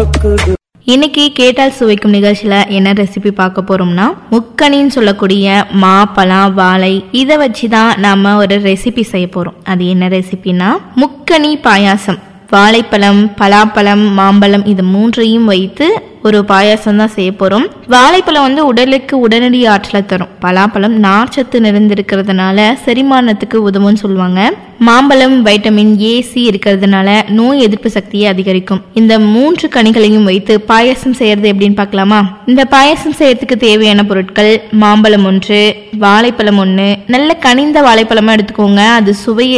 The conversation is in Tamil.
பொறுக்குது இன்னைக்கு கேட்டால் சுவைக்கும் நிகழ்ச்சியில என்ன ரெசிபி பார்க்க போறோம்னா முக்கனின்னு சொல்லக்கூடிய மா பழம் வாழை இதை வச்சு தான் நாம ஒரு ரெசிபி செய்ய போறோம் அது என்ன ரெசிபினா முக்கனி பாயாசம் வாழைப்பழம் பலாப்பழம் மாம்பழம் இது மூன்றையும் வைத்து ஒரு பாயாசம் தான் செய்ய போறோம் வாழைப்பழம் வந்து உடலுக்கு உடனடி ஆற்றலை தரும் பலாப்பழம் நார்ச்சத்து நிறைந்திருக்கிறதுனால செரிமானத்துக்கு உதவும்னு சொல்லுவாங்க மாம்பழம் வைட்டமின் ஏ சி இருக்கிறதுனால நோய் எதிர்ப்பு சக்தியை அதிகரிக்கும் இந்த மூன்று கனிகளையும் வைத்து பாயாசம் செய்யறது எப்படின்னு பார்க்கலாமா இந்த பாயாசம் செய்யறதுக்கு தேவையான பொருட்கள் மாம்பழம் ஒன்று வாழைப்பழம் ஒன்று நல்ல கனிந்த வாழைப்பழமா எடுத்துக்கோங்க அது சுவையை